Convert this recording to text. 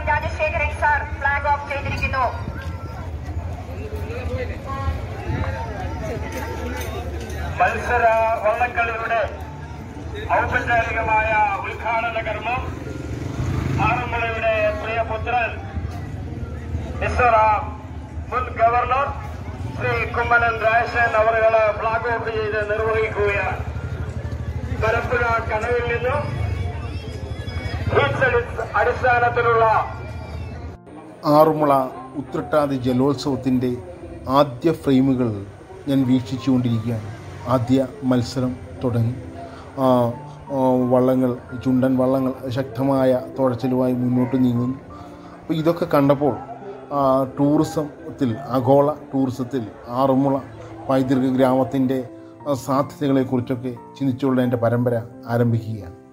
Rajasekharan sir flag off ചെയ്തിരിക്കുന്നു മത്സര വള്ളക്കളിയുടെ ഔപചാരികമായ ഉദ്ഘാടന കർമ്മം ആറന്മുളയുടെ പ്രിയപുത്രൻ മിസോറാം മുൻ ഗവർണർ ശ്രീ കുമ്മനൻ രാജശേഖരൻ അവരുകളെ ഫ്ലാഗ് ഓഫ് ചെയ്ത് നിർവഹിക്കുകയാണ് പരപ്പുഴ കടവിൽ നിന്നും ഹീറ്റ്സ് അടി- അടിസ്ഥാനത്തിലുള്ള ആറുമുള ഉത്രട്ടാതി ജലോത്സവത്തിൻ്റെ ആദ്യ ഫ്രെയിമുകൾ ഞാൻ വീക്ഷിച്ചുകൊണ്ടിരിക്കുകയാണ് ആദ്യ മത്സരം തുടങ്ങി ആ, ആ, വള്ളങ്ങൾ ചുണ്ടൻ വള്ളങ്ങൾ ശക്തമായ തുഴച്ചിലുമായി മുന്നോട്ട് നീങ്ങുന്നു അപ്പോൾ ഇതൊക്കെ കണ്ടപ്പോൾ ആ, ടൂറിസത്തിൽ ആഗോള ടൂറിസത്തിൽ ആറുമുള പൈതൃക ഗ്രാമത്തിൻ്റെ ആ, സാധ്യതകളെക്കുറിച്ചൊക്കെ ചിന്തിച്ചുകൊണ്ട് എൻ്റെ പരമ്പര ആരംഭിക്കുകയാണ്